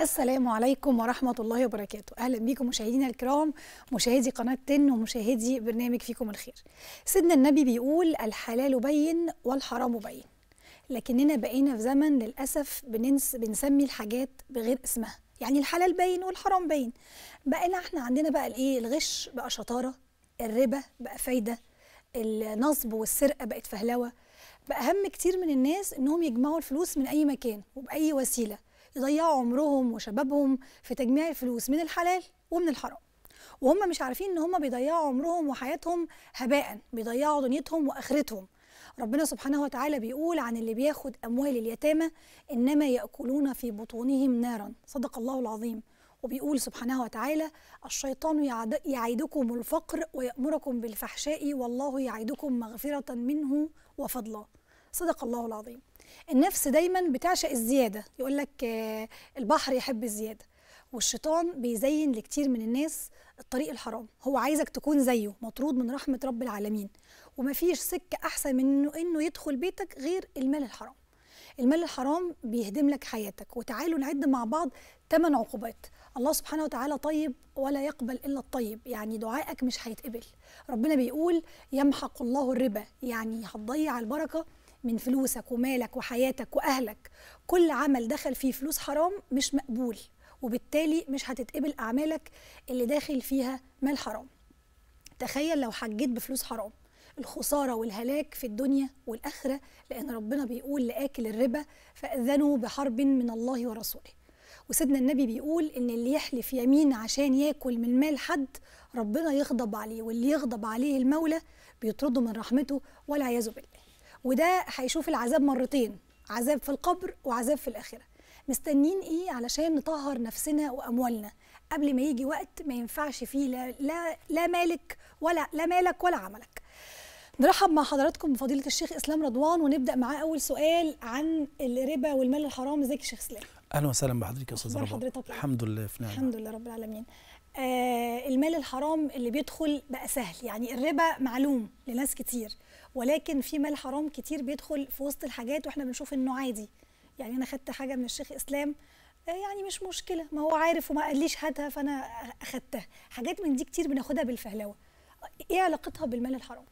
السلام عليكم ورحمة الله وبركاته أهلا بكم مشاهدينا الكرام مشاهدي قناة تن ومشاهدي برنامج فيكم الخير سيدنا النبي بيقول الحلال بين والحرام بين لكننا بقينا في زمن للأسف بننس بنسمي الحاجات بغير اسمها يعني الحلال باين والحرام باين بقينا احنا عندنا بقى الايه الغش بقى شطارة الربا بقى فايدة النصب والسرقة بقت فهلوة بقى هم كتير من الناس انهم يجمعوا الفلوس من اي مكان وباي وسيله يضيعوا عمرهم وشبابهم في تجميع الفلوس من الحلال ومن الحرام وهم مش عارفين ان هم بيضيعوا عمرهم وحياتهم هباء بيضيعوا دنيتهم واخرتهم ربنا سبحانه وتعالى بيقول عن اللي بياخد اموال اليتامى انما ياكلون في بطونهم نارا صدق الله العظيم وبيقول سبحانه وتعالى الشيطان يعد يعيدكم الفقر ويأمركم بالفحشاء والله يعيدكم مغفرة منه وفضلا صدق الله العظيم النفس دايما بتعشق الزيادة يقول لك البحر يحب الزيادة والشيطان بيزين لكتير من الناس الطريق الحرام هو عايزك تكون زيه مطرود من رحمة رب العالمين ومفيش سكة أحسن من إنه, إنه يدخل بيتك غير المال الحرام المال الحرام بيهدم لك حياتك وتعالوا نعد مع بعض ثمان عقوبات الله سبحانه وتعالى طيب ولا يقبل الا الطيب يعني دعائك مش هيتقبل ربنا بيقول يمحق الله الربا يعني هتضيع البركه من فلوسك ومالك وحياتك واهلك كل عمل دخل فيه فلوس حرام مش مقبول وبالتالي مش هتتقبل اعمالك اللي داخل فيها مال حرام تخيل لو حجيت بفلوس حرام الخسارة والهلاك في الدنيا والآخرة لأن ربنا بيقول لآكل الربا فأذنوا بحرب من الله ورسوله وسيدنا النبي بيقول ان اللي يحلف يمين عشان ياكل من مال حد ربنا يغضب عليه واللي يغضب عليه المولى بيطرده من رحمته والعياذ بالله وده هيشوف العذاب مرتين عذاب في القبر وعذاب في الاخره مستنين ايه علشان نطهر نفسنا واموالنا قبل ما يجي وقت ما ينفعش فيه لا لا, لا مالك ولا لا مالك ولا عملك نرحب مع حضراتكم بفضيله الشيخ اسلام رضوان ونبدا معاه اول سؤال عن الربا والمال الحرام ازيك يا شيخ اسلام اهلا وسهلا بحضرتك يا استاذ أخبار رباب حضرتك إيه؟ الحمد لله في نعمه الحمد لله رب العالمين آه المال الحرام اللي بيدخل بقى سهل يعني الربا معلوم لناس كتير ولكن في مال حرام كتير بيدخل في وسط الحاجات واحنا بنشوف انه عادي يعني انا خدت حاجه من الشيخ اسلام آه يعني مش مشكله ما هو عارف وما قاليش هاتها فانا اخدتها حاجات من دي كتير بناخدها بالفهلوه ايه علاقتها بالمال الحرام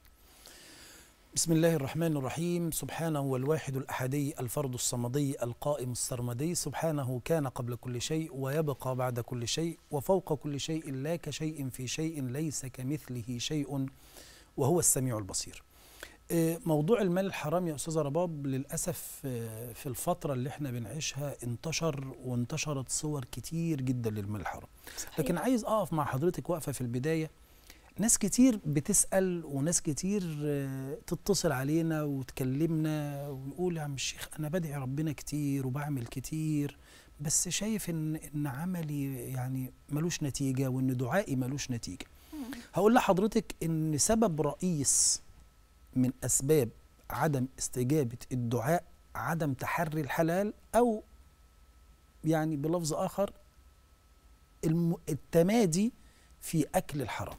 بسم الله الرحمن الرحيم سبحانه هو الواحد الأحدي الفرد الصمدي القائم السرمدي سبحانه كان قبل كل شيء ويبقى بعد كل شيء وفوق كل شيء لا كشيء في شيء ليس كمثله شيء وهو السميع البصير آه، موضوع المال الحرام يا أستاذ رباب للأسف آه، في الفترة اللي احنا بنعيشها انتشر وانتشرت صور كتير جدا للمال الحرام لكن عايز أقف مع حضرتك وقفة في البداية ناس كتير بتسأل وناس كتير آه، تتصل علينا وتكلمنا ونقول يا عم الشيخ أنا بدعي ربنا كتير وبعمل كتير بس شايف إن إن عملي يعني ملوش نتيجة وإن دعائي ملوش نتيجة. هقول لحضرتك إن سبب رئيس من أسباب عدم استجابة الدعاء عدم تحري الحلال أو يعني بلفظ آخر الم- التمادي في أكل الحرام.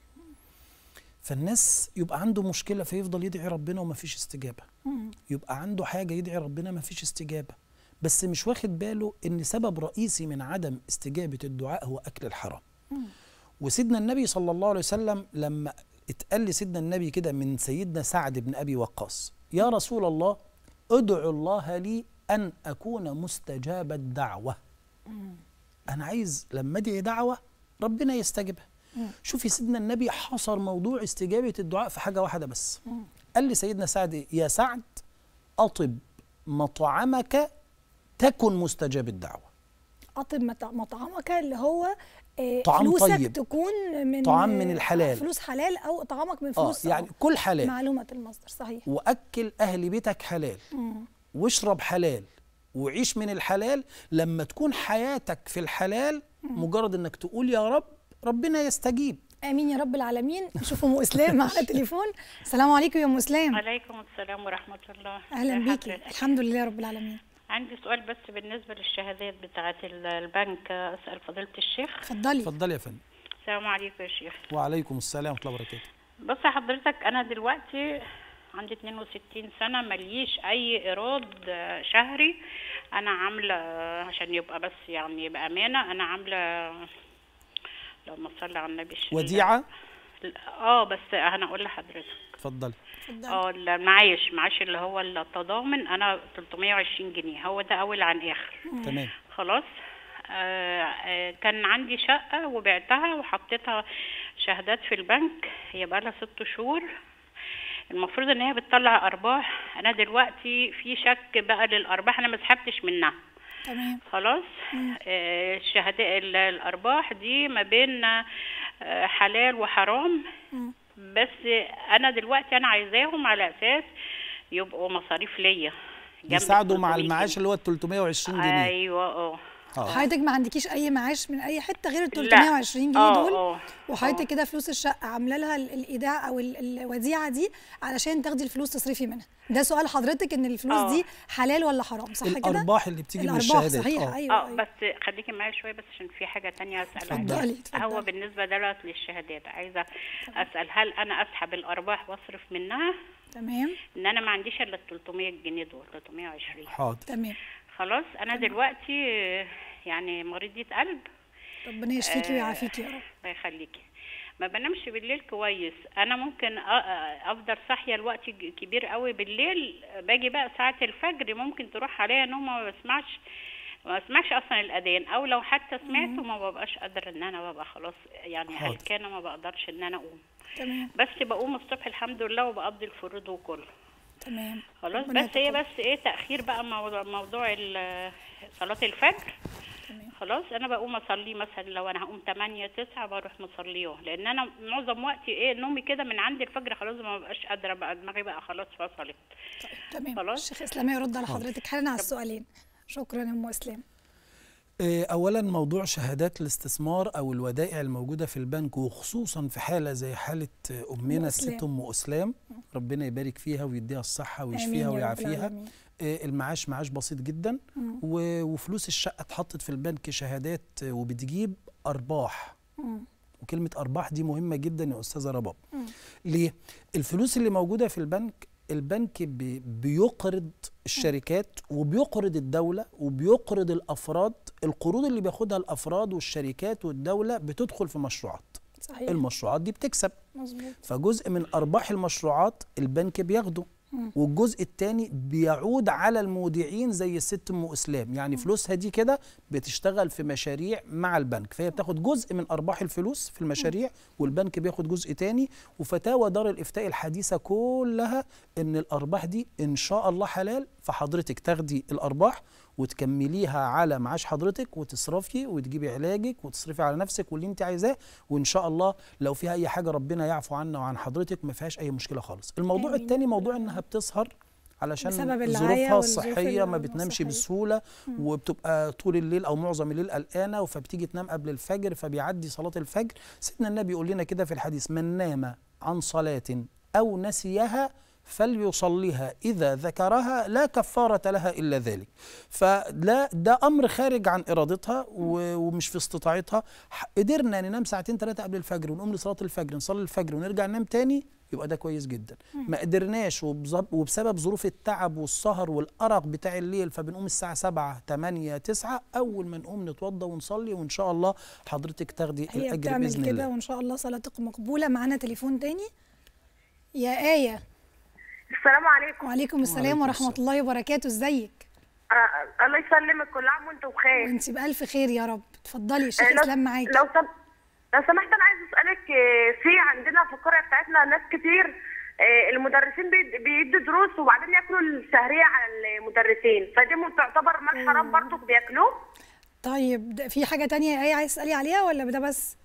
فالناس يبقى عنده مشكلة فيفضل يدعي ربنا ومفيش استجابة يبقى عنده حاجة يدعي ربنا مفيش استجابة بس مش واخد باله ان سبب رئيسي من عدم استجابة الدعاء هو اكل الحرام وسيدنا النبي صلى الله عليه وسلم لما اتقال لسيدنا النبي كده من سيدنا سعد بن ابي وقاص يا رسول الله ادعو الله لي ان اكون مستجاب الدعوة انا عايز لما ادعي دعوة ربنا يستجيبها شوفي سيدنا النبي حصر موضوع استجابة الدعاء في حاجة واحدة بس قال لي سيدنا سعد إيه؟ يا سعد أطب مطعمك تكن مستجاب الدعوة اطب مط- مطعمك اللي هو آه، طعام فلوسك طيب. تكون من طعام من الحلال. فلوس حلال او طعامك من آه فلوس يعني كل حلال معلومه المصدر صحيح وأكل أهل بيتك حلال واشرب حلال وعيش من الحلال لما تكون حياتك في الحلال مجرد انك تقول يا رب ربنا يستجيب امين يا رب العالمين نشوف ام اسلام معانا تليفون السلام عليكم يا ام اسلام عليكم السلام ورحمة الله اهلا ازي بيكي حضرتك؟ الحمد لله يا رب العالمين عندي سؤال بس بالنسبة للشهادات بتاعة ال- البنك أسأل فضيلة الشيخ اتفضلي اتفضل يا فندم السلام عليكم يا شيخ وعليكم السلام ورحمة الله وبركاته بص يا حضرتك أنا دلوقتي عندي 62 سنة مليش أي إيراد آه، شهري انا عامله عشان يبقى بس يعني بامانه انا عامله اللهم صل على النبي الش- وديعه اه بس انا اقول لحضرتك اتفضلي اتفضلي اه المعايش معاش اللي هو التضامن انا 320 جنيه هو ده اول عن اخر تمام خلاص آه آه كان عندي شقة وبعتها وحطيتها شهادات في البنك هي بقى لها ست شهور المفروض ان هي بتطلع ارباح انا دلوقتي في شك بقى للارباح انا ما سحبتش منها تمام خلاص آه الشهادات ال- الارباح دي ما بين آه حلال وحرام مم. بس انا دلوقتي انا عايزاهم على اساس يبقوا مصاريف ليا جنب يساعدوا مع 300 المعاش جنيه. اللي هو ال 320 جنيه ايوه اه اه حضرتك ما عندكيش اي معاش من اي حته غير ال لا. 320 جنيه آه، دول آه، وحضرتك كده فلوس الشقه عامله لها ال- الايداع او ال- الوديعه دي علشان تاخدي الفلوس تصرفي منها ده سؤال حضرتك ان الفلوس آه. دي حلال ولا حرام صح كده الارباح اللي بتيجي من الارباح الشهادات صحيح اه ايوه, اه أيوة. بس خليكي معايا شويه بس عشان في حاجه تانية اسال اتفضلي. عليها اتفضلي. هو بالنسبه دلوقتي للشهادات عايزه اسال هل انا اسحب الارباح واصرف منها تمام ان انا ما عنديش الا ال 300 جنيه دول 320 حاضر تمام خلاص انا دلوقتي آه، يعني مريضه قلب ربنا يشفيكي ويعافيكي يا رب الله يخليكي ما بنامش بالليل كويس انا ممكن أ- أ- افضل صاحيه الوقت ج- كبير قوي بالليل باجي بقى ساعه الفجر ممكن تروح عليا نوم ما بسمعش ما بسمعش اصلا الاذان او لو حتى سمعته ما ببقاش قادره ان انا ببقى خلاص يعني حاضر. هلكانه ما بقدرش ان انا اقوم تمام بس بقوم الصبح الحمد لله وبقضي الفروض وكله تمام خلاص ربنا بس هي يتقبل. بس ايه تاخير بقى موضوع, موضوع ال- صلاه الفجر تمام. خلاص انا بقوم اصلي مثلا لو انا هقوم 8 9 بروح مصليه لان انا معظم وقتي ايه نومي كده من عند الفجر خلاص ما ببقاش قادره بقى دماغي بقى خلاص فصلت طيب تمام خلاص. الشيخ اسلام يرد على حضرتك حالا على السؤالين شكرا يا ام اسلام آه، اولا موضوع شهادات الاستثمار او الودائع الموجوده في البنك وخصوصا في حاله زي حاله آه، امنا أسلام. الست ام اسلام ربنا يبارك فيها ويديها الصحه آمين ويشفيها يا رب ويعافيها العالمين. آه، المعاش معاش بسيط جدا مم. و- وفلوس الشقه اتحطت في البنك شهادات آه، وبتجيب ارباح مم. وكلمه ارباح دي مهمه جدا يا استاذه رباب مم. ليه الفلوس اللي موجوده في البنك البنك بي بيقرض الشركات وبيقرض الدولة وبيقرض الأفراد القروض اللي بياخدها الأفراد والشركات والدولة بتدخل في مشروعات صحيح المشروعات دي بتكسب مظبوط فجزء من أرباح المشروعات البنك بياخده مم. والجزء الثاني بيعود على المودعين زي الست ام اسلام يعني فلوسها دي كده بتشتغل في مشاريع مع البنك فهي بتاخد جزء من ارباح الفلوس في المشاريع والبنك بياخد جزء تاني وفتاوى دار الافتاء الحديثه كلها ان الارباح دي ان شاء الله حلال فحضرتك تاخدي الارباح وتكمليها على معاش حضرتك وتصرفي وتجيبي علاجك وتصرفي على نفسك واللي انت عايزاه وان شاء الله لو فيها اي حاجه ربنا يعفو عنا وعن حضرتك ما فيهاش اي مشكله خالص الموضوع آمين. التاني موضوع انها بتسهر علشان بسبب العيا ظروفها والظروف الصحيه ما ال- بتنامش الصحية. بسهوله وبتبقى طول الليل او معظم الليل قلقانه فبتيجي تنام قبل الفجر فبيعدي صلاه الفجر سيدنا النبي يقول لنا كده في الحديث من نام عن صلاه او نسيها فليصليها إذا ذكرها لا كفارة لها إلا ذلك فلا ده أمر خارج عن إرادتها و- ومش في استطاعتها ح- قدرنا ننام ساعتين ثلاثة قبل الفجر ونقوم لصلاة الفجر نصلي الفجر ونرجع ننام تاني يبقى ده كويس جدا ما قدرناش وبظب- وبسبب ظروف التعب والسهر والأرق بتاع الليل فبنقوم الساعة 7 8 9 أول ما نقوم نتوضى ونصلي وإن شاء الله حضرتك تاخدي هي الأجر بتعمل بإذن كده الله وان شاء الله صلاتك مقبوله معانا تليفون تاني يا آية السلام عليكم وعليكم السلام وعليكم ورحمة السلام. الله وبركاته ازيك آه الله يسلمك كل عام وانت بخير وانت بألف خير يا رب اتفضلي الشيخ آه، لو- اسلام معاكي لو سم... لو سمحت انا عايز اسالك آه، في عندنا في القريه بتاعتنا ناس كتير آه، المدرسين بيد- بيدوا دروس وبعدين ياكلوا الشهريه على المدرسين فدي م- تعتبر مال حرام برضه بياكلوه طيب ده في حاجة تانية يا آية عايز تسألي عليها ولا ده بس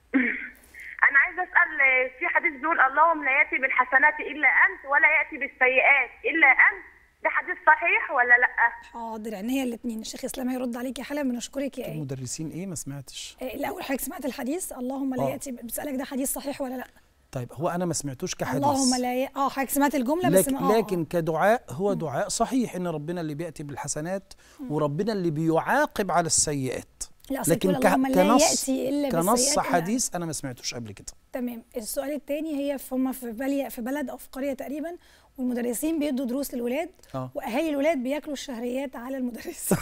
انا عايزه اسال آه، في حديث بيقول اللهم لا ياتي بالحسنات الا انت ولا ياتي بالسيئات الا انت ده حديث صحيح ولا لا حاضر عينيا الاثنين الشيخ اسلام هيرد عليكي حالا بنشكرك يا آية المدرسين إيه ما سمعتش إيه، لا حضرتك سمعت الحديث اللهم لا آه. ياتي بسألك ده حديث صحيح ولا لا طيب هو أنا ما سمعتوش كحديث اللهم لا ي... اه حضرتك سمعت الجملة بس لكن, ما آه، لكن كدعاء هو دعاء صحيح ان ربنا اللي بياتي بالحسنات وربنا اللي بيعاقب على السيئات لا أصل لكن بتقول ك- اللهم لا كنص يأتي إلا كنص بالسيئات إلا حديث انا ما سمعتوش قبل كده تمام السؤال الثاني هي في هم في بلي في بلد او في قريه تقريبا والمدرسين بيدوا دروس للولاد اه واهالي الولاد بياكلوا الشهريات على المدرسين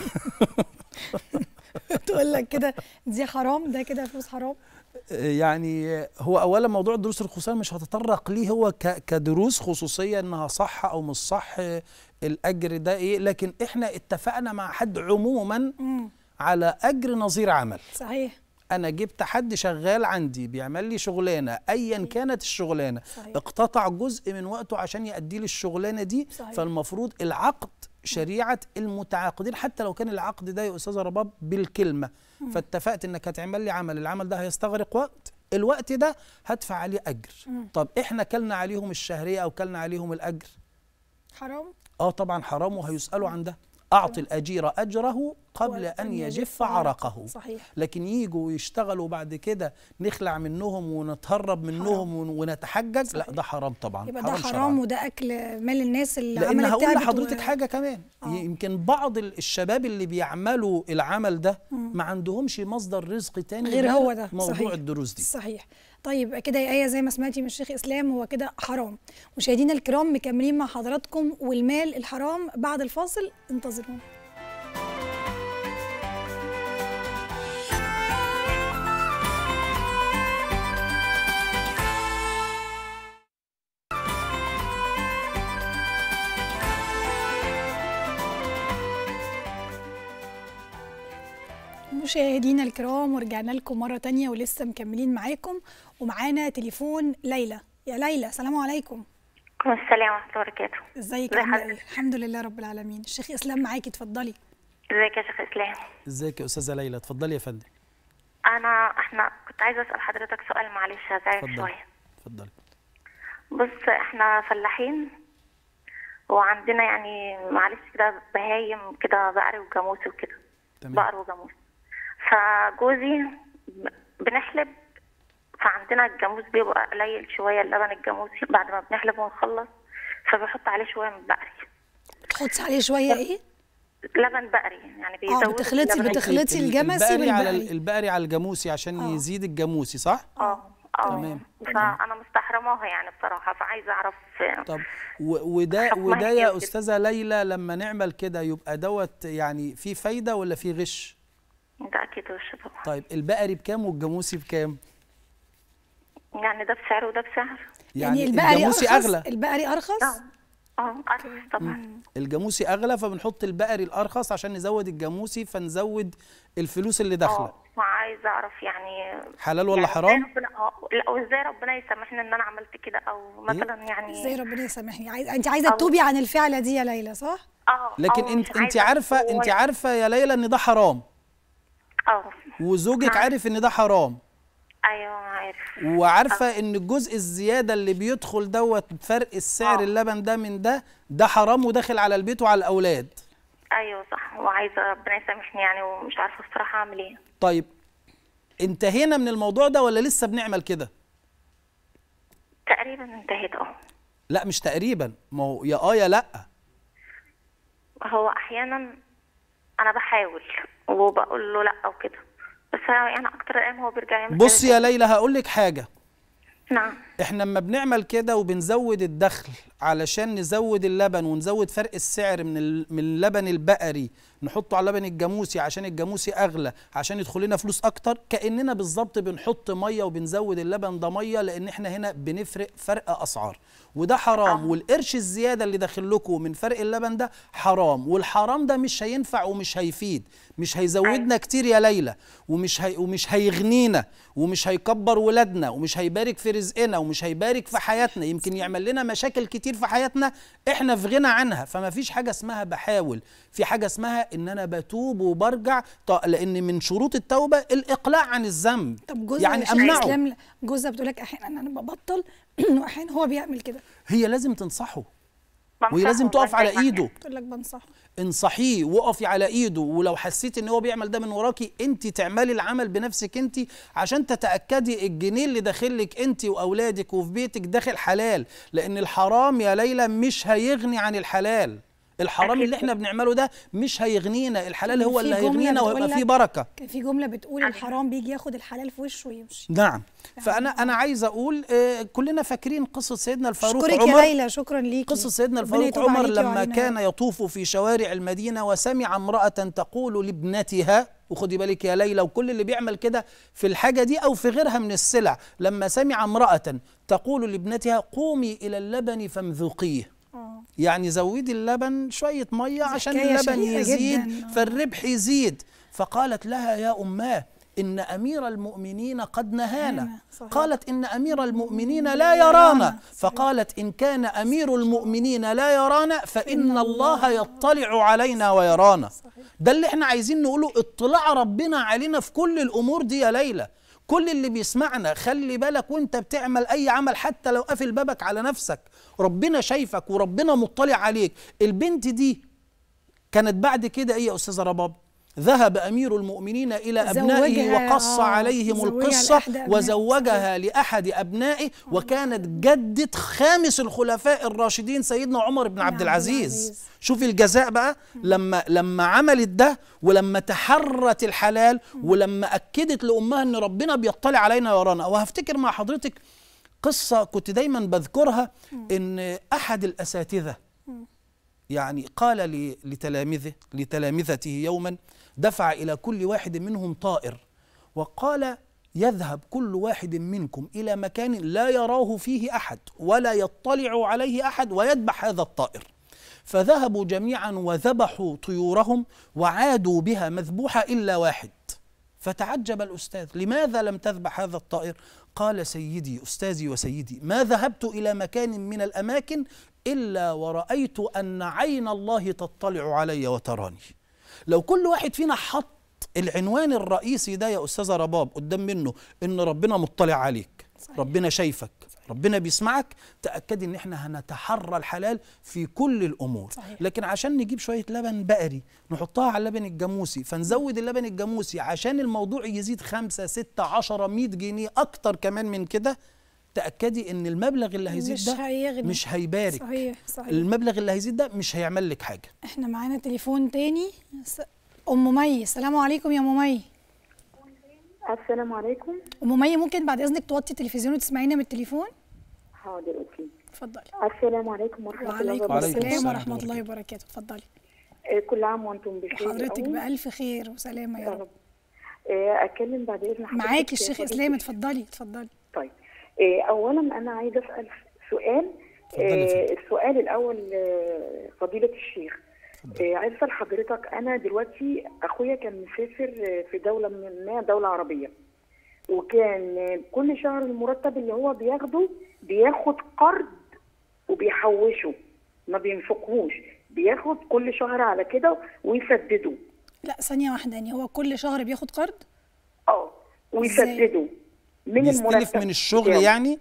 تقول لك كده دي حرام ده كده فلوس حرام يعني هو اولا موضوع الدروس الخصوصيه مش هتطرق ليه هو ك- كدروس خصوصيه انها صح او مش صح الاجر ده ايه لكن احنا اتفقنا مع حد عموما امم على اجر نظير عمل صحيح انا جبت حد شغال عندي بيعمل لي شغلانه ايا كانت الشغلانه صحيح. اقتطع جزء من وقته عشان يؤدي لي الشغلانه دي صحيح. فالمفروض العقد شريعه المتعاقدين حتى لو كان العقد ده يا استاذه رباب بالكلمه فاتفقت انك هتعمل لي عمل العمل ده هيستغرق وقت الوقت ده هدفع عليه اجر طب احنا كلنا عليهم الشهريه او كلنا عليهم الاجر حرام اه طبعا حرام وهيسالوا عن ده اعطي الاجير اجره قبل ان يجف عرقه صحيح لكن يجوا ويشتغلوا بعد كده نخلع منهم ونتهرب منهم ون- ونتحجج لا صحيح. ده حرام طبعا يبقى ده شرعاً. حرام وده اكل مال الناس اللي لان عملت هقول تعبت لحضرتك و- حاجه كمان آه. يمكن بعض ال- الشباب اللي بيعملوا العمل ده ما عندهمش مصدر رزق تاني غير هو ده موضوع صحيح. الدروس دي صحيح طيب كده يا ايه زي ما سمعتي من الشيخ اسلام هو كده حرام مشاهدينا الكرام مكملين مع حضراتكم والمال الحرام بعد الفاصل انتظرونا مشاهدينا الكرام ورجعنا لكم مرة تانية ولسه مكملين معاكم ومعانا تليفون ليلى يا ليلى السلام عليكم عليكم السلام ورحمة الله وبركاته ازيك ازي عامله ايه حضرتك؟ الحمد لله رب العالمين الشيخ اسلام معاكي اتفضلي ازيك يا شيخ اسلام ازيك يا استاذه ليلى اتفضلي يا فندم انا احنا كنت عايزة اسأل حضرتك سؤال معلش هزعل اتفضلي شوية اتفضلي بص احنا فلاحين وعندنا يعني معلش كده بهايم كده بقري وجاموسي وكده تمام بقر وجاموس فجوزي ب- بنحلب فعندنا الجاموس بيبقى قليل شوية اللبن الجاموسي بعد ما بنحلب ونخلص فبيحط عليه شوية من البقري تحطي عليه شويه ايه لبن بقري يعني بيزود اه بتخلطي اللبن بتخلطي ال- الجمسي البقري على ال- بالبقري البقري على الجاموسي عشان آه. يزيد الجاموسي صح اه اه تمام. فانا مستحرماها يعني بصراحه فعايزه اعرف طب و- وده حكمها وده إيه يا وكده؟ استاذه ليلى لما نعمل كده يبقى دوت يعني في فايده ولا في غش ده اكيد وش طبعا طيب البقري بكام والجاموسي بكام يعني ده بسعر وده بسعر يعني, البقري الجاموسي ارخص اغلى البقري ارخص اه اه ارخص طبعا الجاموسي اغلى فبنحط البقري الارخص عشان نزود الجاموسي فنزود الفلوس اللي داخله اه وعايزه اعرف يعني حلال ولا يعني حرام إزاي ربنا اه لا وازاي ربنا يسامحني ان انا عملت كده او مثلا يعني ازاي ربنا يسامحني عايز انت عايزه أو- تتوبي عن الفعله دي يا ليلى صح اه لكن أو انت مش انت عايزة عارفه هو- انت عارفه يا ليلى ان ده حرام اه وزوجك نعم. عارف ان ده حرام ايوه عارف وعارفه ان الجزء الزياده اللي بيدخل دوت فرق السعر آه. اللبن ده من ده ده حرام وداخل على البيت وعلى الاولاد ايوه صح وعايزه ربنا يسامحني يعني ومش عارفه الصراحه اعمل ايه طيب انتهينا من الموضوع ده ولا لسه بنعمل كده تقريبا انتهيت اه لا مش تقريبا ما هو يا اه يا لا هو احيانا انا بحاول وبقول له لا وكده بس يعني اكتر الايام هو بيرجع يعمل بص كده يا ليلى هقول لك حاجه نعم احنا لما بنعمل كده وبنزود الدخل علشان نزود اللبن ونزود فرق السعر من ال- من اللبن البقري نحطه على اللبن الجاموسي عشان الجاموسي اغلى عشان يدخل لنا فلوس اكتر كاننا بالظبط بنحط ميه وبنزود اللبن ده ميه لان احنا هنا بنفرق فرق اسعار وده حرام والقرش الزياده اللي داخل لكم من فرق اللبن ده حرام والحرام ده مش هينفع ومش هيفيد مش هيزودنا كتير يا ليلى ومش هي ومش هيغنينا ومش هيكبر ولادنا ومش هيبارك في رزقنا ومش هيبارك في حياتنا يمكن يعمل لنا مشاكل كتير في حياتنا احنا في غنى عنها فما فيش حاجه اسمها بحاول في حاجه اسمها ان انا بتوب وبرجع ط- لان من شروط التوبه الاقلاع عن الذنب طب جوزها يعني يا شيخ امنعه اسلام جوزها بتقول لك احيانا انا ببطل واحيانا هو بيعمل كده هي لازم تنصحه وهي بنصحه لازم تقف على دايماً. ايده بتقول لك بنصحه انصحيه وقفي على ايده ولو حسيتي ان هو بيعمل ده من وراكي انت تعملي العمل بنفسك انت عشان تتاكدي الجنيه اللي داخلك انت واولادك وفي بيتك داخل حلال لان الحرام يا ليلى مش هيغني عن الحلال الحرام أكيد. اللي احنا بنعمله ده مش هيغنينا الحلال هو في اللي جملة هيغنينا بتقول وهيبقى لك- فيه بركه كان في جمله بتقول الحرام بيجي ياخد الحلال في وشه ويمشي نعم فانا انا عايز اقول آه، كلنا فاكرين قصه سيدنا الفاروق اشكرك عمر يا ليلى شكرا ليكي قصة سيدنا ربنا الفاروق يتوب عمر عليكي لما وعلينا. كان يطوف في شوارع المدينة وسمع امرأة تقول لابنتها وخدي بالك يا ليلى وكل اللي بيعمل كده في الحاجة دي أو في غيرها من السلع لما سمع امرأة تقول لابنتها قومي إلى اللبن فامذقيه آه. يعني زودي اللبن شوية مية عشان حكاية اللبن شهيرة يزيد جداً. آه. فالربح يزيد فقالت لها يا أماه إن أمير المؤمنين قد نهانا نهانا، صحيح. قالت إن أمير المؤمنين لا لا يرانا يرانا، صحيح. فقالت إن كان أمير المؤمنين لا يرانا فإن الله يطلع علينا ويرانا ده اللي احنا عايزين نقوله اطلاع ربنا علينا في كل الأمور دي يا ليلى كل اللي بيسمعنا خلي بالك وانت بتعمل اي عمل حتى لو قافل بابك على نفسك ربنا شايفك وربنا مطلع عليك البنت دي كانت بعد كده ايه يا استاذه رباب ذهب امير المؤمنين الى ابنائه زوجها- وقص آه، عليهم زوجها القصه لأحد أبنائه. وزوجها لاحد ابنائه وكانت جده خامس الخلفاء الراشدين سيدنا عمر بن عبد عبد العزيز العزيز. شوفي الجزاء بقى لما لما عملت ده ولما تحرت الحلال ولما اكدت لامها ان ربنا بيطلع علينا ويرانا وهفتكر مع حضرتك قصه كنت دايما بذكرها ان احد الاساتذه يعني قال ل- لتلامذه لتلامذته يوما دفع الى كل واحد منهم طائر وقال يذهب كل واحد منكم الى مكان لا يراه فيه احد ولا يطلع عليه احد ويذبح هذا الطائر فذهبوا جميعا وذبحوا طيورهم وعادوا بها مذبوحه الا واحد فتعجب الاستاذ لماذا لم تذبح هذا الطائر قال سيدي استاذي وسيدي ما ذهبت الى مكان من الاماكن الا ورايت ان عين الله تطلع علي وتراني لو كل واحد فينا حط العنوان الرئيسي ده يا استاذه رباب قدام منه ان ربنا مطلع عليك صحيح. ربنا شايفك ربنا بيسمعك تاكدي ان احنا هنتحرى الحلال في كل الامور صحيح. لكن عشان نجيب شويه لبن بقري نحطها على اللبن الجاموسي فنزود اللبن الجاموسي عشان الموضوع يزيد خمسة ستة عشرة مية جنيه أكتر كمان من كده تأكدي إن المبلغ اللي هيزيد مش ده هيغني. مش هيبارك صحيح صحيح المبلغ اللي هيزيد ده مش هيعمل لك حاجة احنا معانا تليفون تاني س- ام مي السلام عليكم يا ام مي السلام عليكم ام مي ممكن بعد اذنك توطي التلفزيون وتسمعينا من التليفون حاضر اوكي اتفضلي السلام عليكم ورحمه الله وعليكم وعليكم السلام السلام ورحمه ورحمة الله وبركاته اتفضلي آه، كل عام وانتم بخير وحضرتك الأول. بألف خير وسلامة يا يا رب رب آه، اتكلم بعد اذن حضرتك معاكي يا الشيخ فضيلة اسلام الشيخ. اتفضلي اتفضلي طيب آه، اولا انا عايزه اسال سؤال اتفضلي يا آه، فندم. السؤال الاول آه، فضيله الشيخ آه، عايزه اسال حضرتك انا دلوقتي اخويا كان مسافر آه، في دوله من ما دوله عربيه وكان آه، كل شهر المرتب اللي هو بياخده بياخد قرض وبيحوشه ما بينفقهوش بياخد كل شهر على كده ويسدده لا ثانية واحدة يعني هو كل شهر بياخد قرض اه ويسدده من يستلف المرتب من الشغل بتاعه. يعني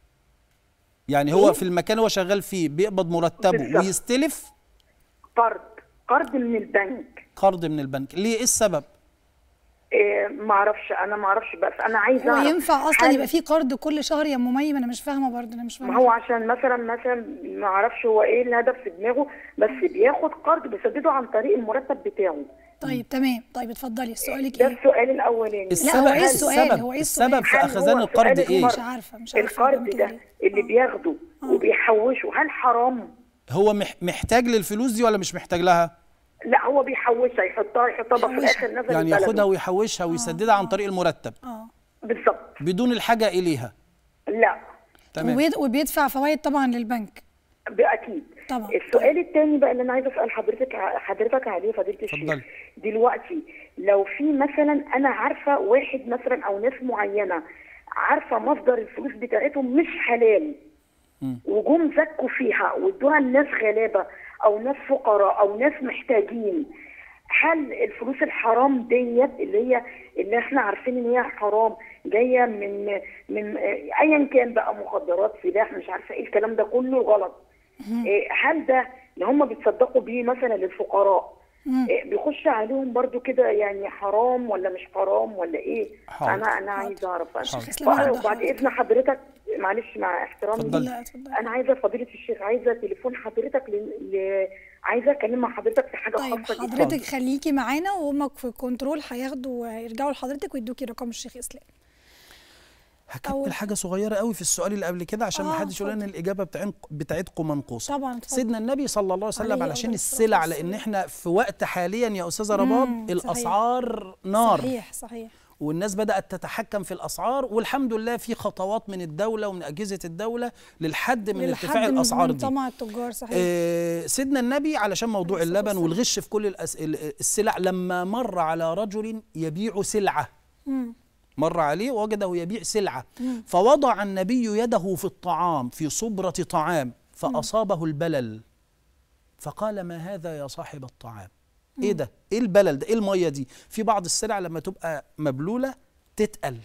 يعني هو إيه؟ في المكان هو شغال فيه بيقبض مرتبه بالظبط. ويستلف قرض قرض من البنك قرض من البنك ليه ايه السبب إيه ما اعرفش انا ما اعرفش بس انا عايزه هو اعرف ينفع اصلا هل- يبقى فيه قرض كل شهر يا ام مي ما انا مش فاهمة برضه انا مش ما فاهمة هو عشان مثلا مثلا ما اعرفش هو ايه الهدف في دماغه بس بياخد قرض بيسدده عن طريق المرتب بتاعه طيب تمام طيب اتفضلي سؤالك ده ايه السؤال الاولاني السبب هو إيه هل- السؤال؟ السبب هو إيه السؤال؟ السبب في هل اخذان هو القرض سؤال ايه القرض- مش عارفة مش عارفة القرض بعمل كده ده ليه. اللي بياخده وبيحوشه هل حرام هو مح- محتاج للفلوس دي ولا مش محتاج لها لا هو بيحوشها يحطها يحطها بقى في يحوشها. الاخر نزل يعني بلده. ياخدها ويحوشها ويسددها عن طريق المرتب اه بالظبط بدون الحاجه اليها لا تمام وبيد- وبيدفع فوائد طبعا للبنك باكيد طبعا. السؤال الثاني بقى اللي انا عايزه اسال حضرتك حضرتك عليه فضيله الشيخ اتفضلي. دلوقتي لو في مثلا انا عارفه واحد مثلا او ناس معينه عارفه مصدر الفلوس بتاعتهم مش حلال مم. وجم زكوا فيها وادوها لناس غلابه او ناس فقراء او ناس محتاجين هل الفلوس الحرام ديت اللي هي اللي احنا عارفين ان هي حرام جايه من من آه، ايا كان بقى مخدرات سلاح مش عارفه ايه الكلام ده كله غلط آه، هل ده اللي هم بيتصدقوا بيه مثلا للفقراء مم. آه، بيخش عليهم برضو كده يعني حرام ولا مش حرام ولا ايه حاضر. انا انا عايزه اعرف شيخ إسلام أنا وضح وبعد حضرتك. اذن حضرتك معلش مع احترامي اتفضلي. لا اتفضلي انا عايزه فضيله الشيخ عايزه تليفون حضرتك ل... ل... عايزه اتكلم مع حضرتك في حاجه طيب خاصه جدا حضرتك خليكي معانا وامك في كنترول هياخدوا يرجعوا لحضرتك ويدوكي رقم الشيخ اسلام هكمل أول- حاجه صغيره قوي في السؤال اللي قبل كده عشان ما آه، حدش يقول ان اتفضل. الاجابه بتاعن- بتاعتكم منقوصه طبعا اتفضل. سيدنا النبي صلى الله عليه وسلم عليه علشان أفضل الصلاة السلع والسلام. لان احنا في وقت حاليا يا استاذه مم، رباب صحيح. الاسعار نار صحيح صحيح والناس بدات تتحكم في الاسعار والحمد لله في خطوات من الدوله ومن اجهزه الدوله للحد من للحد ارتفاع من- الاسعار من دي طمع التجار صحيح آه، سيدنا النبي علشان موضوع عليه الصلاة اللبن والسلام. والغش في كل الأس... ال- السلع لما مر على رجل يبيع سلعه مم. مر عليه ووجده يبيع سلعه فوضع النبي يده في الطعام في صبره طعام فاصابه البلل فقال ما هذا يا صاحب الطعام ايه ده ايه البلل ده ايه الميه دي في بعض السلع لما تبقى مبلوله تتقل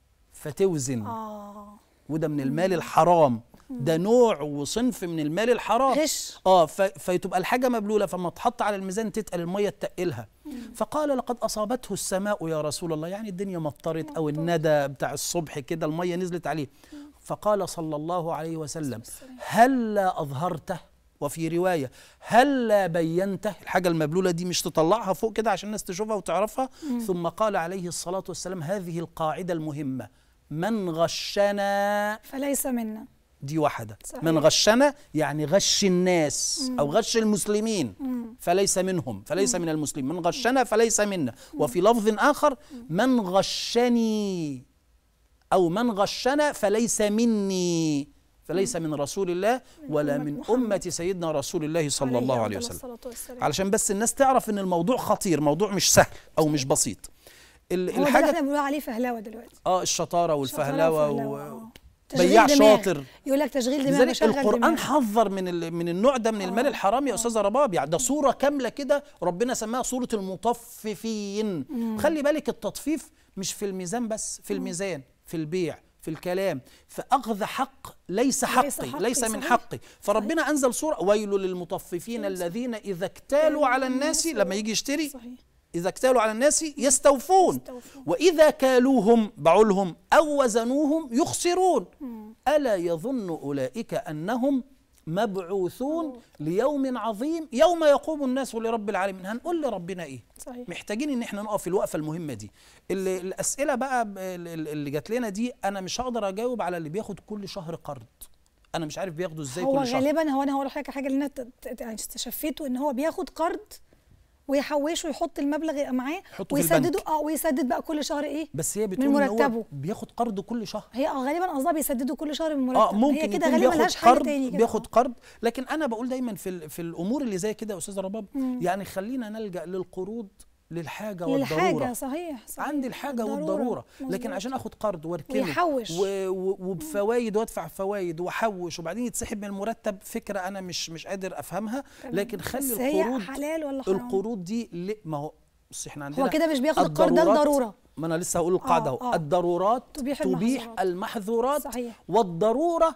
فتوزن اه وده من المال الحرام ده نوع وصنف من المال الحرام غش. اه ف... فتبقى الحاجه مبلوله فما تحط على الميزان تتقل الميه تقلها فقال لقد اصابته السماء يا رسول الله يعني الدنيا مطرت او الندى بتاع الصبح كده الميه نزلت عليه فقال صلى الله عليه وسلم هلا اظهرته وفي روايه هلا بينته الحاجه المبلوله دي مش تطلعها فوق كده عشان الناس تشوفها وتعرفها ثم قال عليه الصلاه والسلام هذه القاعده المهمه من غشنا فليس منا دي واحدة صحيح. من غشنا يعني غش الناس أو غش المسلمين فليس منهم فليس من المسلمين من غشنا فليس منا وفي لفظ آخر من غشني أو من غشنا فليس مني فليس من رسول الله ولا أمة من محمد. أمة سيدنا رسول الله صلى الله عليه أفضل وسلم الصلاة والسلام. علشان بس الناس تعرف ان الموضوع خطير موضوع مش سهل او مش بسيط ال- هو ده اللي الحاجه احنا بنقول عليه فهلاوه دلوقتي اه الشطاره والفهلوه شطارة و... وفهلوة، آه. تشغيل بياع دماغ. شاطر يقول لك تشغيل دماغ لذلك بشغل القرآن دماغ. حذر من ال- من النوع ده من المال الحرام يا استاذه رباب يعني ده صوره كامله كده ربنا سماها صوره المطففين خلي بالك التطفيف مش في الميزان بس في الميزان في البيع في الكلام في اخذ حق ليس حقي حقي، ليس من صحيح. حقي فربنا انزل صوره ويل للمطففين الذين اذا اكتالوا على الناس لما يجي يشتري صحيح إذا اكتالوا على الناس يستوفون يستوفون. وإذا كالوهم بعولهم أو وزنوهم يخسرون ألا يظن أولئك أنهم مبعوثون ليوم عظيم يوم يقوم الناس لرب العالمين هنقول لربنا إيه صحيح محتاجين ان احنا نقف الوقفه المهمه دي اللي الاسئله بقى ب- ال- اللي جات لنا دي انا مش هقدر اجاوب على اللي بياخد كل شهر قرض انا مش عارف بياخده ازاي هو كل شهر غالبا هو انا هقول لحضرتك حاجه اللي انا ت- ت- يعني استشفيته ان هو بياخد قرض ويحوشه ويحط المبلغ يبقى معاه يحطه في ويسدده البنك. اه ويسدد بقى كل شهر ايه بس هي بتقول من ان هو مرتبه. بياخد قرض كل شهر هي اه غالبا قصدها بيسددوا كل شهر من مرتب اه ممكن هي كده يكون غالبا بياخد ملهاش حل قرض تاني كده بياخد آه. قرض لكن انا بقول دايما في ال- في الامور اللي زي كده يا استاذه رباب يعني خلينا نلجا للقروض للحاجه للحاجه والضروره صحيح, صحيح. عندي الحاجه والضروره لكن مظبوط. عشان اخد قرض واركنه ويحوش. و- و- وبفوايد وادفع فوايد واحوش وبعدين يتسحب من المرتب فكره انا مش مش قادر افهمها تمام. لكن خلي بس هي القروض حلال ولا حرام؟ القروض دي ل- ما هو بص احنا عندنا هو كده مش بياخد القرض ده الضرورات- لضرورة. ما انا لسه هقول القاعده آه، اهو آه. الضرورات تبيح تبيح المحظورات. المحظورات صحيح. والضروره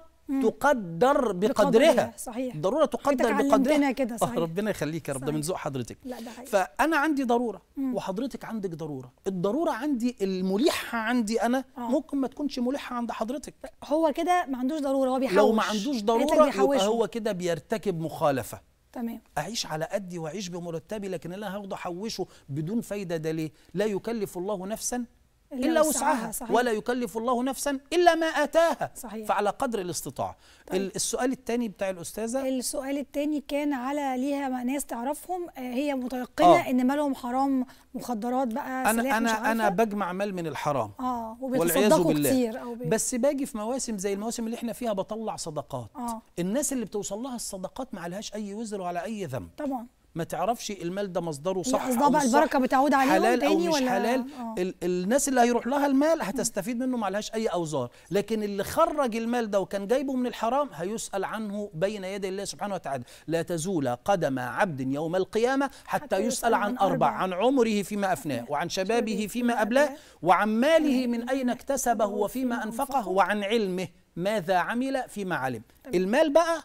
تقدر بقدرها بقدرها، صحيح. الضروره تقدر حضرتك علمتنا بقدرها كده، آه، صحيح. ربنا يخليك يا رب ده من صحيح. ذوق حضرتك لا، ده حقيقي. فانا عندي ضروره وحضرتك عندك ضروره الضروره عندي الملحه عندي انا آه. ممكن ما تكونش ملحه عند حضرتك هو كده ما عندوش ضروره هو بيحوش لو ما عندوش قالت لك ضروره بيحوشه. يبقى هو كده بيرتكب مخالفه تمام اعيش على قدي واعيش بمرتبي لكن اللي انا هاخده احوشه بدون فايده ده ليه لا يكلف الله نفسا إلا الا وسعها، وسعها صحيح. ولا يكلف الله نفسا الا ما اتاها صحيح. فعلى قدر الاستطاعه طيب. السؤال الثاني بتاع الاستاذه السؤال التاني كان على ليها ناس تعرفهم آه، هي متيقنه آه. ان مالهم حرام مخدرات بقى انا سلاح مش انا انا عارفة. بجمع مال من الحرام اه والعياذ وبيتصدقوا بالله كتير او بي... بس باجي في مواسم زي المواسم اللي احنا فيها بطلع صدقات آه. الناس اللي بتوصل لها الصدقات ما عليهاش اي وزر ولا اي ذنب طبعا ما تعرفش المال ده مصدره هي صح قصدها أو بقى مش البركة صح، بتعود عليهم حلال أو تاني مش ولا- حلال آه. ال الناس اللي هيروح لها المال هتستفيد منه ما عليهاش أي أوزار لكن اللي خرج المال ده وكان جايبه من الحرام هيسأل عنه بين يدي الله سبحانه وتعالى لا تزول قدم عبد يوم القيامة حتى, حتى يسأل عن أربع عن عمره فيما أفناه وعن شبابه فيما أبلاه وعن ماله من أين اكتسبه وفيما أنفقه وعن علمه ماذا عمل فيما علم المال بقى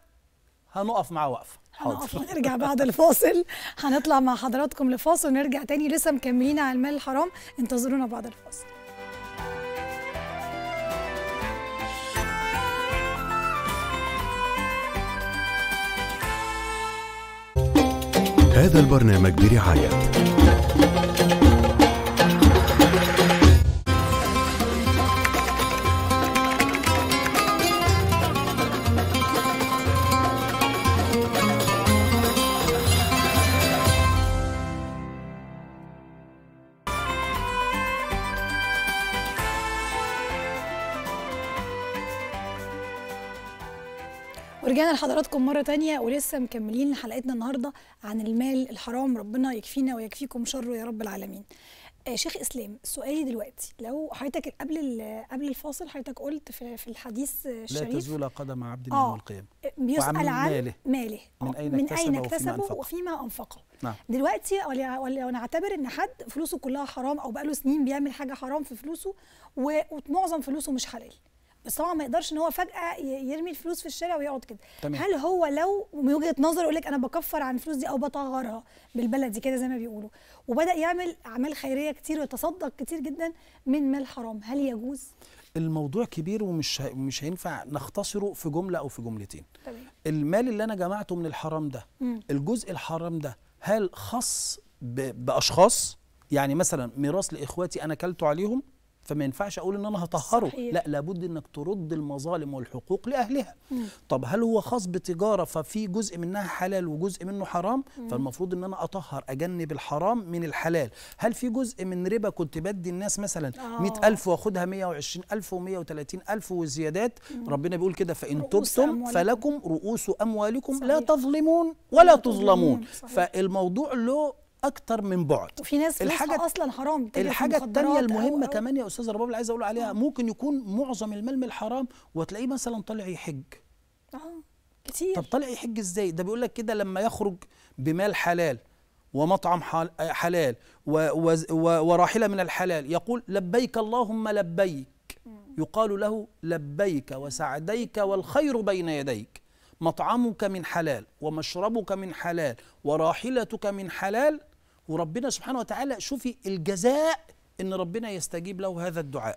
هنقف معاه وقفه هنقف ونرجع بعد الفاصل هنطلع مع حضراتكم لفاصل ونرجع تاني لسه مكملين على المال الحرام انتظرونا بعد الفاصل هذا البرنامج برعاية ورجعنا لحضراتكم مرة تانية ولسه مكملين حلقتنا النهاردة عن المال الحرام ربنا يكفينا ويكفيكم شره يا رب العالمين آه شيخ اسلام سؤالي دلوقتي لو حضرتك قبل ال- قبل الفاصل حضرتك قلت في, في الحديث لا الشريف تزول قدم عبد آه. يوم القيامة بيسأل وعن عن ماله. ماله من آه، أين من اكتسبه أين وفيما اكتسبه أنفقه. وفيما أنفقه نعم دلوقتي ولا- ولا- ونعتبر ان حد فلوسه كلها حرام او بقاله سنين بيعمل حاجه حرام في فلوسه و- ومعظم فلوسه مش حلال بس طبعا ما يقدرش ان هو فجاه ي- يرمي الفلوس في الشارع ويقعد كده تمام. هل هو لو من وجهه نظر يقول لك انا بكفر عن الفلوس دي او بطهرها بالبلدي كده زي ما بيقولوا وبدا يعمل اعمال خيريه كتير ويتصدق كتير جدا من مال حرام هل يجوز الموضوع كبير ومش ه- مش هينفع نختصره في جملة أو في جملتين تمام المال اللي أنا جمعته من الحرام ده مم. الجزء الحرام ده هل خاص ب- بأشخاص يعني مثلا ميراث لإخواتي أنا كلته عليهم فما ينفعش أقول إن أنا هطهره صحيح. لا لابد إنك ترد المظالم والحقوق لأهلها مم. طب هل هو خاص بتجارة ففي جزء منها حلال وجزء منه حرام فالمفروض ان انا اطهر اجنب الحرام من الحلال هل في جزء من ربا كنت بدي الناس مثلا آه. مئة ألف واخدها مية وعشرين ألف ومية وتلاتين ألف وزيادات ربنا بيقول كده فإن رؤوس تبتم أموالكم. فلكم رؤوس أموالكم لا صحيح. تظلمون ولا تظلمون. تظلمون صحيح. فالموضوع له أكتر من بعد وفي ناس فلوسها الحاجة- اصلا حرام بتجري في الحاجة التانية المخدرات أو- المهمة أو- كمان يا أستاذ رباب اللي عايز أقول عليها ممكن يكون معظم المال من الحرام وتلاقيه مثلا طالع يحج اه كتير طب طالع يحج ازاي ده بيقول لك كده لما يخرج بمال حلال ومطعم حال- حلال و- وز- و- وراحله من الحلال يقول لبيك اللهم لبيك يقال له لبيك وسعديك والخير بين يديك مطعمك من حلال ومشربك من حلال وراحلتك من حلال وربنا سبحانه وتعالى شوفي الجزاء ان ربنا يستجيب له هذا الدعاء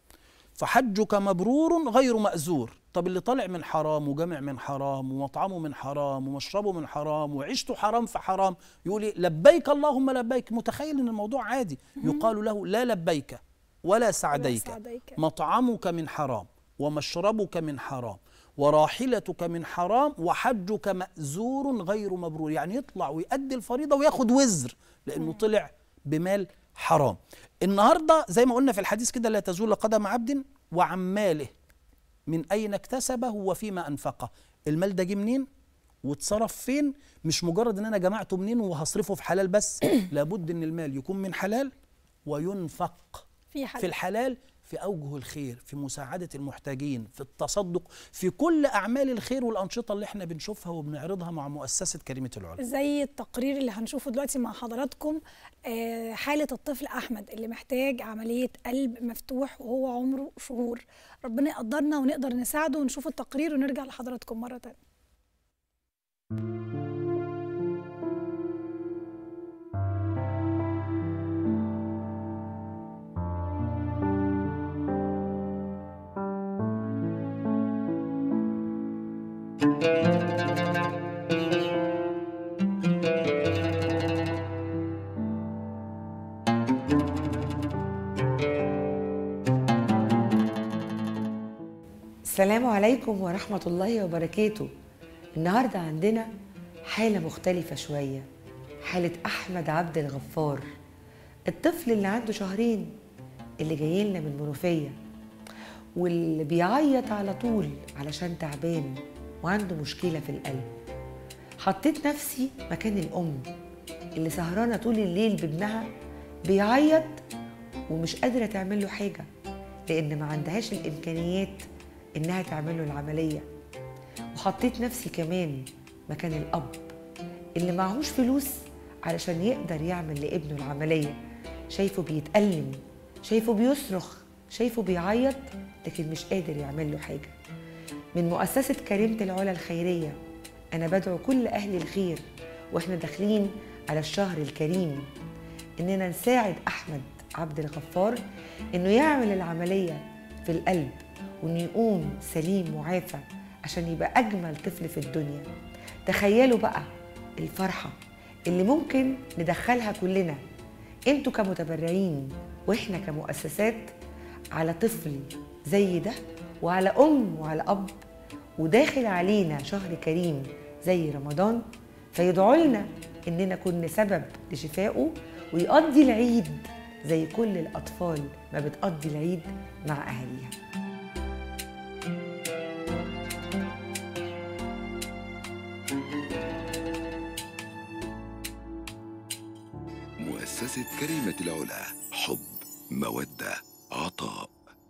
فحجك مبرور غير مأزور طب اللي طالع من حرام وجمع من حرام ومطعمه من حرام ومشربه من حرام وعيشته حرام في حرام يقول إيه؟ لبيك اللهم لبيك متخيل ان الموضوع عادي يقال له لا لبيك ولا سعديك سعديك. مطعمك من حرام ومشربك من حرام وراحلتك من حرام وحجك مأزور غير مبرور يعني يطلع ويؤدي الفريضة وياخد وزر لأنه طلع بمال حرام النهاردة زي ما قلنا في الحديث كده لا تزول قدم عبد وعن ماله من أين اكتسبه وفيما أنفقه المال ده جه منين واتصرف فين مش مجرد ان انا جمعته منين وهصرفه في حلال بس لابد ان المال يكون من حلال وينفق في حد في الحلال في أوجه الخير في مساعدة المحتاجين في التصدق في كل أعمال الخير والأنشطة اللي احنا بنشوفها وبنعرضها مع مؤسسة كريمة العلماء زي التقرير اللي هنشوفه دلوقتي مع حضراتكم آه، حالة الطفل أحمد اللي محتاج عملية قلب مفتوح وهو عمره شهور ربنا يقدرنا ونقدر نساعده ونشوف التقرير ونرجع لحضراتكم مرة تانية السلام عليكم ورحمة الله وبركاته النهاردة عندنا حالة مختلفة شوية حالة أحمد عبد الغفار الطفل اللي عنده شهرين اللي جاي لنا من منوفية واللي بيعيط على طول علشان تعبان وعنده مشكلة في القلب حطيت نفسي مكان الأم اللي سهرانة طول الليل بابنها بيعيط ومش قادرة تعمل له حاجة لأن ما عندهاش الإمكانيات إنها تعمل له العملية وحطيت نفسي كمان مكان الأب اللي معهوش فلوس علشان يقدر يعمل لابنه العملية شايفه بيتألم شايفه بيصرخ شايفه بيعيط لكن مش قادر يعمل له حاجة من مؤسسة كريمة العلا الخيرية أنا بدعو كل أهل الخير وإحنا داخلين على الشهر الكريم إننا نساعد أحمد عبد الغفار إنه يعمل العملية في القلب وإنه يقوم سليم وعافى عشان يبقى أجمل طفل في الدنيا تخيلوا بقى الفرحة اللي ممكن ندخلها كلنا انتوا كمتبرعين واحنا كمؤسسات على طفل زي ده وعلى ام وعلى اب وداخل علينا شهر كريم زي رمضان فيدعوا لنا اننا كنا سبب لشفائه ويقضي العيد زي كل الاطفال ما بتقضي العيد مع اهاليها مؤسسة كريمة العلا حب مودة عطاء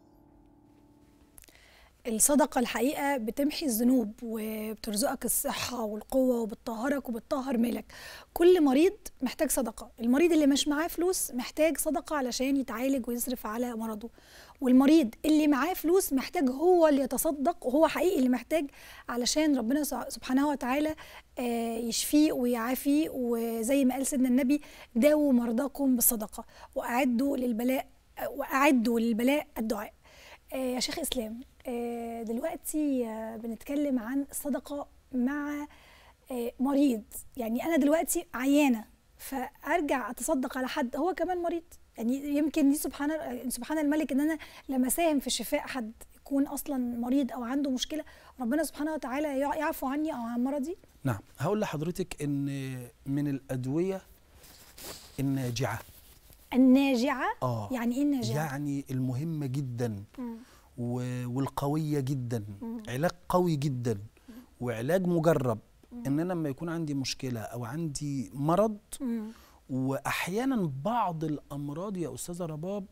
الصدقة الحقيقة بتمحي الذنوب وبترزقك الصحة والقوة وبتطهرك وبتطهر مالك كل مريض محتاج صدقة المريض اللي مش معاه فلوس محتاج صدقة علشان يتعالج ويصرف على مرضه والمريض اللي معاه فلوس محتاج هو اللي يتصدق وهو حقيقي اللي محتاج علشان ربنا سبحانه وتعالى آه، يشفيه ويعافيه وزي ما قال سيدنا النبي داووا مرضاكم بالصدقة وأعدوا للبلاء وأعدوا للبلاء الدعاء آه، يا شيخ اسلام آه، دلوقتي آه، بنتكلم عن الصدقه مع آه، مريض يعني انا دلوقتي عيانه فارجع اتصدق على حد هو كمان مريض يعني يمكن دي سبحان سبحان الملك ان انا لما اساهم في شفاء حد يكون اصلا مريض او عنده مشكله ربنا سبحانه وتعالى يع- يعفو عني او عن مرضي نعم هقول لحضرتك ان من الادويه الناجعه الناجعه اه يعني ايه الناجعه يعني المهمه جدا مم. و- والقويه جدا علاج قوي جدا وعلاج مجرب ان انا لما يكون عندي مشكله او عندي مرض مم. واحيانا بعض الامراض يا استاذه رباب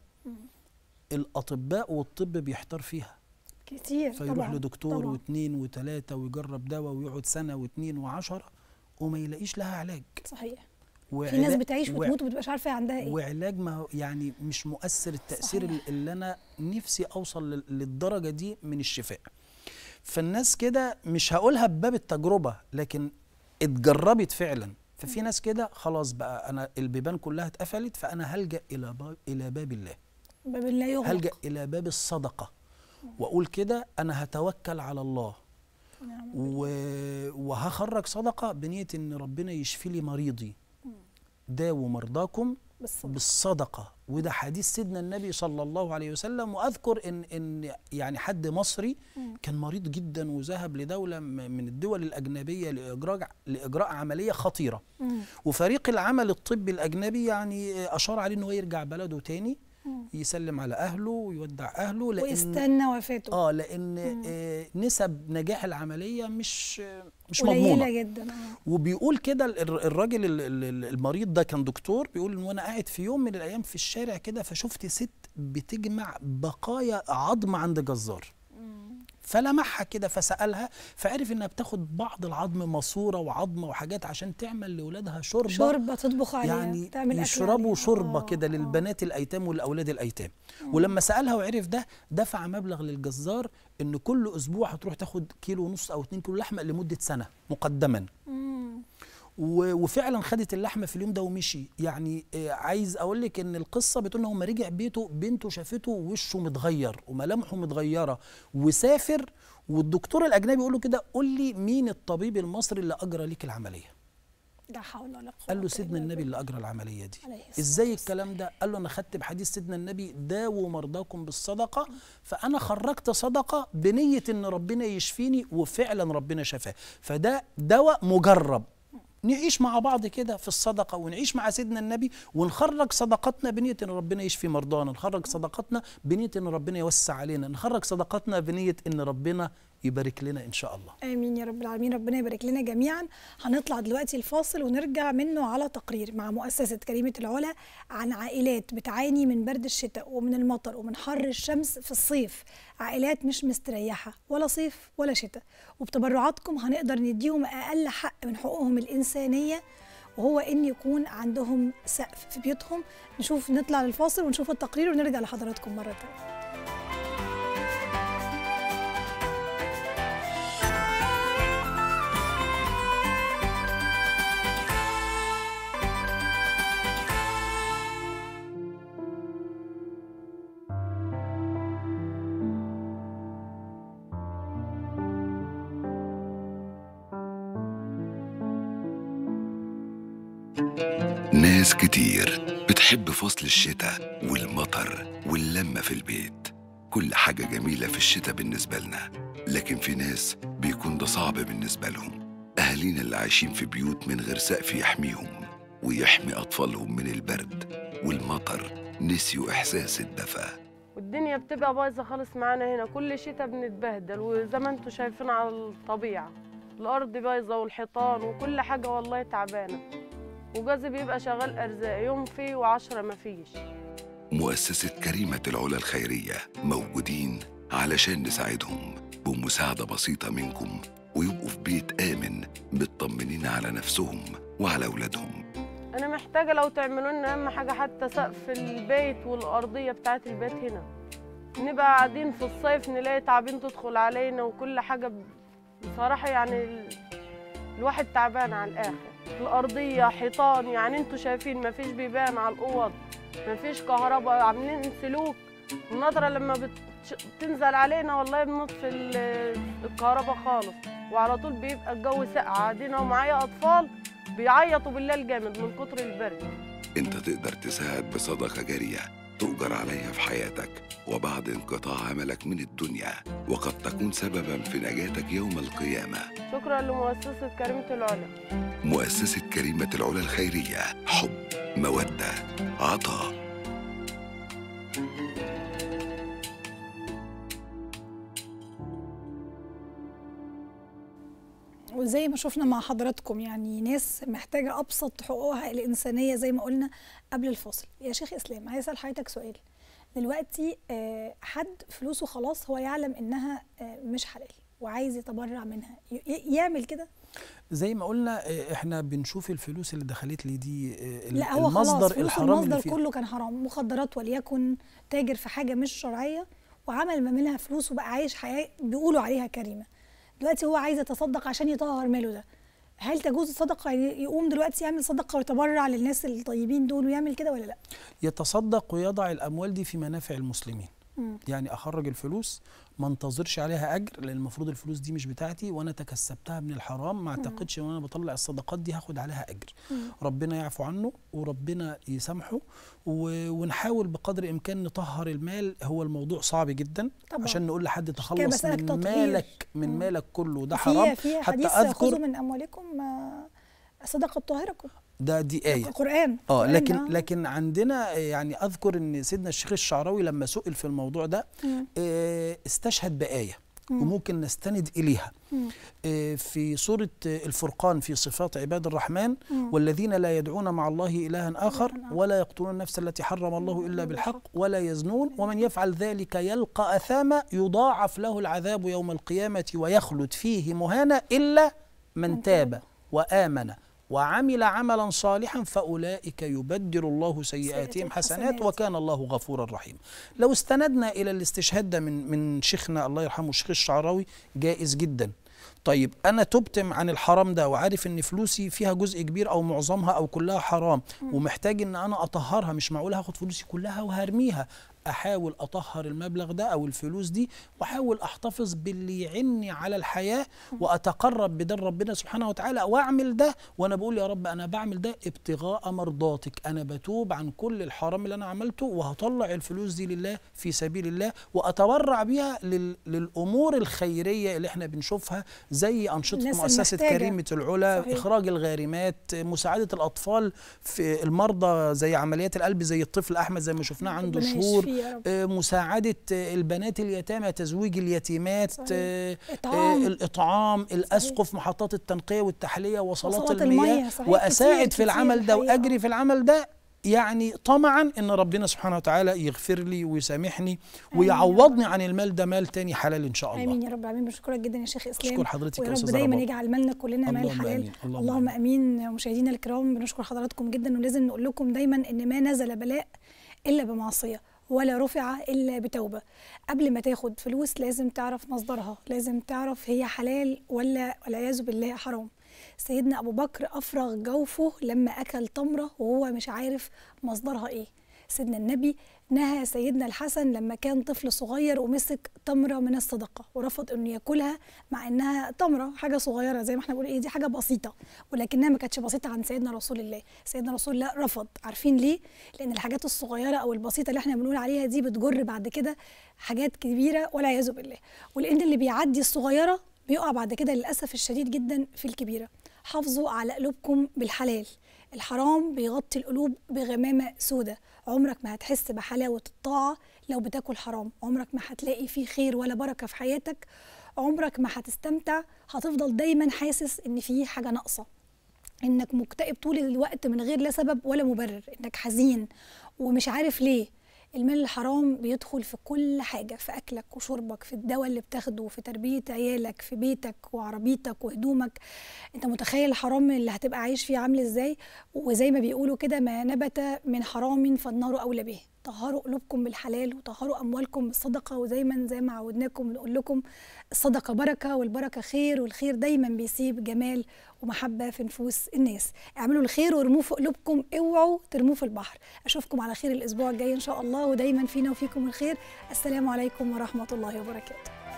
الاطباء والطب بيحتار فيها كتير فيروح طبعا لدكتور طبعا. واثنين وثلاثه ويجرب دواء ويقعد سنه واثنين وعشرة وما يلاقيش لها علاج صحيح في وعلا- ناس بتعيش وع- وتموت ومتبقاش عارفه عندها ايه وعلاج ما هو- يعني مش مؤثر التأثير صحيح. اللي أنا نفسي أوصل لل- للدرجة دي من الشفاء فالناس كده مش هقولها بباب التجربة لكن اتجربت فعلا ففي ناس كده خلاص بقى أنا البيبان كلها اتقفلت فأنا هلجأ إلى باب إلى باب الله باب لا يغلق هلجأ إلى باب الصدقة وأقول كده أنا هتوكل على الله نعم. و... وهخرج صدقة بنية إن ربنا يشفي لي مريضي داووا مرضاكم بالصدق بالصدقة وده حديث سيدنا النبي صلى الله عليه وسلم وأذكر إن إن يعني حد مصري كان مريض جدا وذهب لدولة م- من الدول الأجنبية لإجراء لإجراء عملية خطيرة مم. وفريق العمل الطبي الأجنبي يعني أشار عليه إنه يرجع بلده تاني يسلم على أهله ويودع أهله لأن ويستنى وفاته اه لان آه نسب نجاح العمليه مش آه مش قليله مضمونه جدا آه. وبيقول كده ال- الر- الراجل ال- ال- ال- المريض ده كان دكتور بيقول ان وانا قاعد في يوم من الايام في الشارع كده فشفت ست بتجمع بقايا عظم عند جزار فلمحها كده فسالها فعرف انها بتاخد بعض العظم ماسوره وعظمه وحاجات عشان تعمل لاولادها شوربه شوربه تطبخ عليها يعني تعمل أكل يشربوا عليها. شوربه آه، كده آه. للبنات الايتام ولاولاد الايتام ولما سالها وعرف ده دفع مبلغ للجزار ان كل اسبوع هتروح تاخد كيلو ونص او 2 كيلو لحمه لمده سنه مقدما مم. و- وفعلا خدت اللحمه في اليوم ده ومشي يعني آه، عايز اقول لك ان القصه بتقول ان هو لما رجع بيته بنته شافته وشه متغير وملامحه متغيره وسافر والدكتور الاجنبي يقول له كده قول لي مين الطبيب المصري اللي اجرى ليك العمليه لا حول ولا قوه قال له إلا سيدنا بالله. النبي اللي اجرى العمليه دي عليه الصلاة ازاي والسلام. الكلام ده قال له انا خدت بحديث سيدنا النبي داووا مرضاكم بالصدقه فانا خرجت صدقه بنيه ان ربنا يشفيني وفعلا ربنا شفاه فده دواء مجرب نعيش مع بعض كده في الصدقه ونعيش مع سيدنا النبي ونخرج صدقاتنا بنيه ان ربنا يشفي مرضانا نخرج صدقاتنا بنيه ان ربنا يوسع علينا نخرج صدقاتنا بنيه ان ربنا يبارك لنا ان شاء الله امين يا رب العالمين ربنا يبارك لنا جميعا هنطلع دلوقتي الفاصل ونرجع منه على تقرير مع مؤسسه كريمه العلا عن عائلات بتعاني من برد الشتاء ومن المطر ومن حر الشمس في الصيف عائلات مش مستريحه ولا صيف ولا شتاء وبتبرعاتكم هنقدر نديهم اقل حق من حقوقهم الانسانيه وهو ان يكون عندهم سقف في بيوتهم نشوف نطلع للفاصل ونشوف التقرير ونرجع لحضراتكم مره تانية ناس كتير بتحب فصل الشتاء والمطر واللمة في البيت كل حاجة جميلة في الشتاء بالنسبة لنا لكن في ناس بيكون ده صعب بالنسبة لهم أهالينا اللي عايشين في بيوت من غير سقف يحميهم ويحمي أطفالهم من البرد والمطر نسيوا إحساس الدفى والدنيا بتبقى بايظه خالص معانا هنا كل شتاء بنتبهدل وزي ما انتم شايفين على الطبيعه الارض بايظه والحيطان وكل حاجه والله تعبانه وجوزي بيبقى شغال ارزاق يوم فيه وعشرة مفيش مؤسسة كريمة العلا الخيرية موجودين علشان نساعدهم بمساعدة بسيطة منكم ويبقوا في بيت آمن مطمنين على نفسهم وعلى أولادهم انا محتاجه لو تعملوا لنا اهم حاجه حتى سقف البيت والارضيه بتاعت البيت هنا نبقى قاعدين في الصيف نلاقي تعابين تدخل علينا وكل حاجه ب- بصراحه يعني ال- الواحد تعبان على الاخر الارضيه حيطان يعني انتوا شايفين مفيش بيبان على الاوض مفيش كهرباء عاملين سلوك النطره لما بتش- بتنزل علينا والله بنطفي ال- الكهرباء خالص وعلى طول بيبقى الجو ساقع قاعدين ومعايا اطفال بيعيطوا بالليل جامد من كتر البرد انت تقدر تساعد بصدقة جارية تؤجر عليها في حياتك وبعد انقطاع عملك من الدنيا وقد تكون سببا في نجاتك يوم القيامة شكرا لمؤسسة كريمة العلا مؤسسة كريمة العلا الخيرية حب مودة عطاء وزي ما شفنا مع حضراتكم يعني ناس محتاجة أبسط حقوقها الإنسانية زي ما قلنا قبل الفاصل يا شيخ إسلام عايز أسأل حضرتك سؤال دلوقتي آه، حد فلوسه خلاص هو يعلم إنها آه، مش حلال وعايز يتبرع منها ي- ي- يعمل كده زي ما قلنا آه، احنا بنشوف الفلوس اللي دخلت لي دي آه، ال- لا هو خلاص المصدر فلوس الحرام اللي المصدر فيها كله كان حرام مخدرات وليكن تاجر في حاجة مش شرعية وعمل ما منها فلوس وبقى عايش حياة بيقولوا عليها كريمة دلوقتي هو عايز يتصدق عشان يطهر ماله ده هل تجوز الصدقة يعني يقوم دلوقتي يعمل صدقة ويتبرع للناس الطيبين دول ويعمل كده ولا لا؟ يتصدق ويضع الاموال دي في منافع المسلمين مم. يعني اخرج الفلوس ما انتظرش عليها اجر لان المفروض الفلوس دي مش بتاعتي وانا تكسبتها من الحرام ما اعتقدش ان انا بطلع الصدقات دي هاخد عليها اجر ربنا يعفو عنه وربنا يسامحه و- ونحاول بقدر الامكان نطهر المال هو الموضوع صعب جدا طبعا. عشان نقول لحد كده تخلص بسألك من تطهير. مالك من مم. مالك كله ده في حرام في حتى حديث خذوا اذكر من أموالكم آه، صدقة طاهركم ده دي ايه القرآن اه القرآن، لكن آه. لكن عندنا يعني اذكر ان سيدنا الشيخ الشعراوي لما سئل في الموضوع ده مم. آه، استشهد بايه مم. وممكن نستند اليها مم. آه، في سوره آه، الفرقان في صفات عباد الرحمن مم. والذين لا يدعون مع الله الها اخر إلهاً آخر. ولا يقتلون النفس التي حرم الله الا بالحق ولا يزنون ومن يفعل ذلك يلقى اثاما يضاعف له العذاب يوم القيامه ويخلد فيه مهانا الا من تاب وامن وعمل عملا صالحا فاولئك يبدل الله سيئاتهم سيئاتهم حسنات حسنات. وكان الله غفورا رحيما لو استندنا الى الاستشهاد ده من من شيخنا الله يرحمه الشيخ الشعراوي جائز جدا طيب انا تبت عن الحرام ده وعارف ان فلوسي فيها جزء كبير او معظمها او كلها حرام ومحتاج ان انا اطهرها مش معقول هاخد فلوسي كلها وهرميها احاول اطهر المبلغ ده او الفلوس دي واحاول احتفظ باللي يعني على الحياه واتقرب بده ربنا سبحانه وتعالى واعمل ده وانا بقول يا رب انا بعمل ده ابتغاء مرضاتك انا بتوب عن كل الحرام اللي انا عملته وهطلع الفلوس دي لله في سبيل الله واتبرع بيها لل... للامور الخيريه اللي احنا بنشوفها زي انشطه الناس مؤسسه المحتاجة. كريمه العلا صحيح. اخراج الغارمات مساعده الاطفال في المرضى زي عمليات القلب زي الطفل احمد زي ما شفناه عنده ربنا شهور يشفيه يا رب. آه، مساعده آه، البنات اليتامى تزويج اليتيمات صحيح. آه، إطعام. آه، الاطعام الاسقف محطات التنقيه والتحليه وصلات وصلات المياه المياه، صحيح. واساعد كتير- في العمل كتير ده الحقيقة. واجري في العمل ده يعني طمعا ان ربنا سبحانه وتعالى يغفر لي ويسامحني ويعوضني عن المال ده مال تاني حلال ان شاء الله امين يا رب امين بشكرك جدا يا شيخ اسلام أشكر حضرتك يا ويا رب أستاذة دايما رباب. يجعل مالنا كلنا مال اللهم حلال آمين. اللهم اللهم امين مشاهدينا الكرام بنشكر حضراتكم جدا ولازم نقول لكم دايما ان ما نزل بلاء الا بمعصيه ولا رفع الا بتوبه قبل ما تاخد فلوس لازم تعرف مصدرها لازم تعرف هي حلال ولا والعياذ بالله حرام سيدنا ابو بكر افرغ جوفه لما اكل تمره وهو مش عارف مصدرها ايه سيدنا النبي نهى سيدنا الحسن لما كان طفل صغير ومسك تمره من الصدقه ورفض انه ياكلها مع انها تمره حاجه صغيره زي ما احنا بنقول ايه دي حاجه بسيطه ولكنها ما كانتش بسيطه عند سيدنا رسول الله سيدنا رسول الله رفض عارفين ليه لان الحاجات الصغيره او البسيطه اللي احنا بنقول عليها دي بتجر بعد كده حاجات كبيره والعياذ بالله ولان اللي بيعدي الصغيره بيقع بعد كده للاسف الشديد جدا في الكبيره حافظوا على قلوبكم بالحلال الحرام بيغطي القلوب بغمامه سودة عمرك ما هتحس بحلاوه الطاعه لو بتاكل حرام عمرك ما هتلاقي فيه خير ولا بركه في حياتك عمرك ما هتستمتع هتفضل دايما حاسس ان في حاجه ناقصه انك مكتئب طول الوقت من غير لا سبب ولا مبرر انك حزين ومش عارف ليه المال الحرام بيدخل في كل حاجة في أكلك وشربك في الدواء اللي بتاخده في تربية عيالك في بيتك وعربيتك وهدومك أنت متخيل الحرام اللي هتبقى عايش فيه عامل إزاي وزي ما بيقولوا كده ما نبت من حرام فالنار أولى به طهروا قلوبكم بالحلال وطهروا أموالكم بالصدقة ودايما زي ما عودناكم نقول لكم الصدقة بركة والبركة خير والخير دايما بيسيب جمال ومحبة في نفوس الناس اعملوا الخير وارموه في قلوبكم اوعوا ترموه في البحر اشوفكم على خير الاسبوع الجاي ان شاء الله ودايما فينا وفيكم الخير السلام عليكم ورحمة الله وبركاته